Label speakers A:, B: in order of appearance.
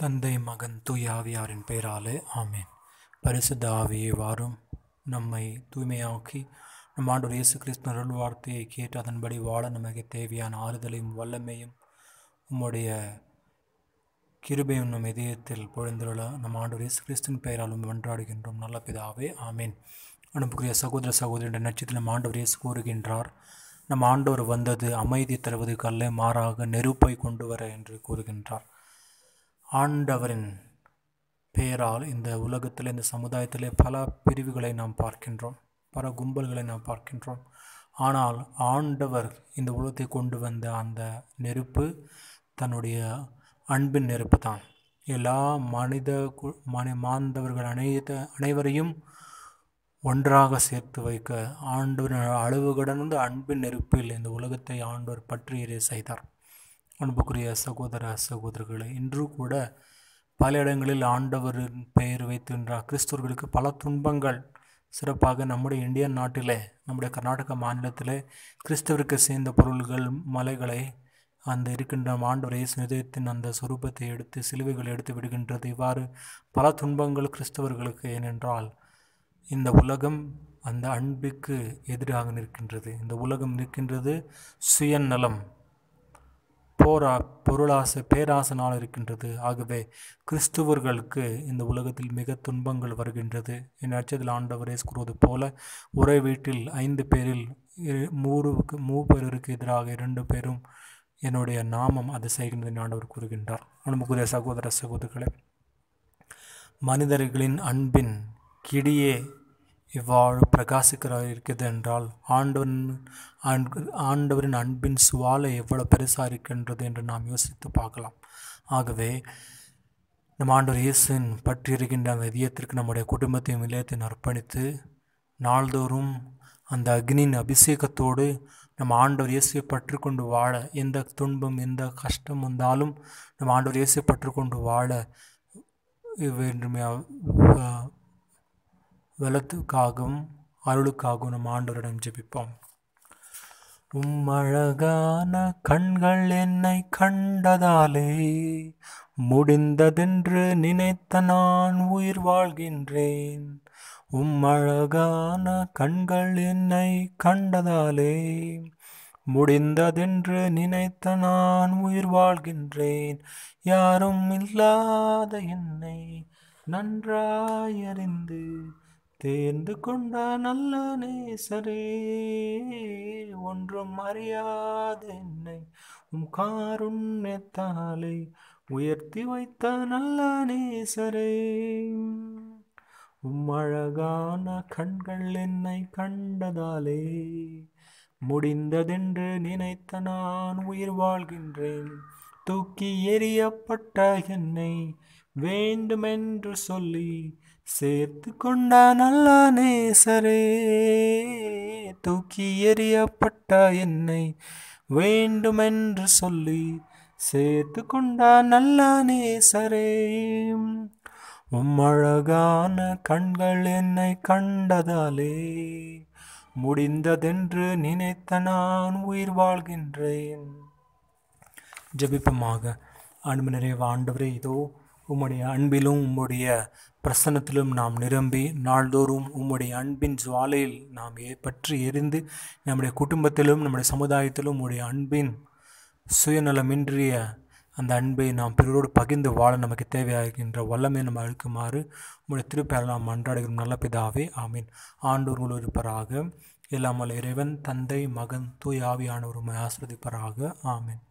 A: தந்தை மகன் தூய ஆவியாரின் பெயராலே ஆமென் பரிசுத்த ஆவியை வாரும் நம்மை தூய்மையாக்கி நம் ஆண்டவர் இயேசு கிறிஸ்து அருள் வார்த்தையை கேட்டு அதன்படி வாழ நமக்கு தேவையான ஆறுதலையும் வல்லமையும் உம்முடைய கிருபையும் நம் இதயத்தில் பொழுந்துள்ள நம் ஆண்டவர் இயேசு கிறிஸ்துவின் பெயராலும் வென்றாடுகின்றோம் நல்ல பிதாவே ஆமேன் அனுப்புக்குரிய சகோதர சகோதரி நட்சத்திரம் நம் ஆண்டவர் இயேசு கூறுகின்றார் நம் ஆண்டவர் வந்தது அமைதி தருவதற்கு அல்ல மாறாக நெருப்பை கொண்டு வர என்று கூறுகின்றார் ஆண்டவரின் பெயரால் இந்த உலகத்தில் இந்த சமுதாயத்திலே பல பிரிவுகளை நாம் பார்க்கின்றோம் பல கும்பல்களை நாம் பார்க்கின்றோம் ஆனால் ஆண்டவர் இந்த உலகத்தை கொண்டு வந்த அந்த நெருப்பு தன்னுடைய அன்பின் நெருப்பு தான் எல்லா மனித கு- மனி மாந்தவர்கள் அனைத்து அனைவரையும் ஒன்றாக சேர்த்து வைக்க ஆண்டவர் அளவு கடந்த அன்பின் நெருப்பில் இந்த உலகத்தை ஆண்டவர் பற்றி எரிய செய்தார் அன்புக்குரிய சகோதர சகோதரர்களே இன்று கூட பல இடங்களில் ஆண்டவரின் பெயர் வைத்திருக்கின்ற கிறிஸ்தவர்களுக்கு பல துன்பங்கள் சிறப்பாக நம்முடைய இந்தியன் நாட்டிலே நம்முடைய கர்நாடக மாநிலத்திலே கிறிஸ்தவருக்கு சேர்ந்த பொருள்கள் மலைகளை அந்த இருக்கின்ற ஆண்டவர் இயேசு இதயத்தின் அந்த சொரூபத்தை எடுத்து சிலுவைகள் எடுத்து விடுகின்றது இவ்வாறு பல துன்பங்கள் கிறிஸ்தவர்களுக்கு ஏனென்றால் இந்த உலகம் அந்த அன்பிற்கு எதிராக நிற்கின்றது இந்த உலகம் நிற்கின்றது சுயநலம் போரா பொருளாசை பேராசனால் இருக்கின்றது ஆகவே கிறிஸ்துவர்களுக்கு இந்த உலகத்தில் மிக துன்பங்கள் வருகின்றது என் அச்சத்தில் ஆண்டவரே கூறுவது போல ஒரே வீட்டில் ஐந்து பேரில் இரு- மூருக்கு மூப்பேருக்கு எதிராக இரண்டு பேரும் என்னுடைய நாமம் அது செய்கின்றது என்று ஆண்டவர் கூறுகின்றார் அன்புக்குரிய சகோதர சகோதரர்களே மனிதர்களின் அன்பின் கிடியே இவ்வாறு பிரகாசிக்கிறார் இருக்கிறது என்றால் ஆண்டவரின் அன்பு- ஆண்டவரின் அன்பின் சுவாலை எவ்வளவு பெருசாக இருக்கின்றது என்று நாம் யோசித்து பார்க்கலாம் ஆகவே நம் ஆண்டவர் இயேசுவின் பற்றி இருக்கின்ற அந்த இதயத்திற்கு நம்முடைய குடும்பத்தையும் இல்லத்தையும் அர்ப்பணித்து நாள்தோறும் அந்த அக்னியின் அபிஷேகத்தோடு நம்ம ஆண்டவர் இயேசுவை பற்றி கொண்டு வாழ எந்த துன்பம் எந்த கஷ்டம் வந்தாலும் நம்ம ஆண்டவர் இயேசுவை பற்றி கொண்டு வாழ வேண்டும் வெள்ளத்துக்காகவும் அருளுக்காகவும் நம் ஆண்டவரிடம் ஜெபிப்போம் உம்மழகான கண்கள் என்னை கண்டதாலே முடிந்ததென்று நினைத்த நான் உயிர் வாழ்கின்றேன் உம்மழகான கண்கள் என்னை கண்டதாலே முடிந்ததென்று நினைத்த நான் உயிர் வாழ்கின்றேன் யாரும் இல்லாத என்னை நன்றாய் அறிந்து தேர்ந்து கொண்ட நல்ல நேசரே ஒன்றும் அறியாத என்னை உம் காருண்யத்தாலே உயர்த்தி வைத்த நல்ல நேசரே உம் அழகான கண்கள் என்னை கண்டதாலே முடிந்ததென்று நினைத்த நான் உயிர் வாழ்கின்றேன் தூக்கி எறியப்பட்ட என்னை வேண்டுமென்று சொல்லி சேர்த்து கொண்ட நல்ல நேசரே தூக்கி எறியப்பட்ட என்னை வேண்டுமென்று சொல்லி சேர்த்து கொண்ட நல்ல நேசரே உம்மழகான கண்கள் என்னை கண்டதாலே முடிந்ததென்று நினைத்த நான் உயிர் வாழ்கின்றேன் ஜெபிப்பமாக அன்பு நிறைவு ஆண்டவரே இதோ உம்முடைய அன்பிலும் உம்முடைய பிரசன்னத்திலும் நாம் நிரம்பி நாள்தோறும் உம்முடைய அன்பின் ஜுவாலையில் நாம் ஏ- பற்றி எரிந்து நம்முடைய குடும்பத்திலும் நம்முடைய சமுதாயத்திலும் உம்முடைய அன்பின் சுயநலமின்றிய அந்த அன்பை நாம் பிறரோடு பகிர்ந்து வாழ நமக்கு தேவையாகின்ற வல்லமை நம்ம அழுக்குமாறு உங்களுடைய திருப்பெயர் நாம் மன்றாடுகிறோம் நல்ல பிதாவே ஆமீன் ஆண்டோர் உள்ள இருப்பராக எல்லாம் வல்ல இறைவன் தந்தை மகன் தூய் ஆவியானவர் உம்மை ஆசிர்வதிப்பராக ஆமீன்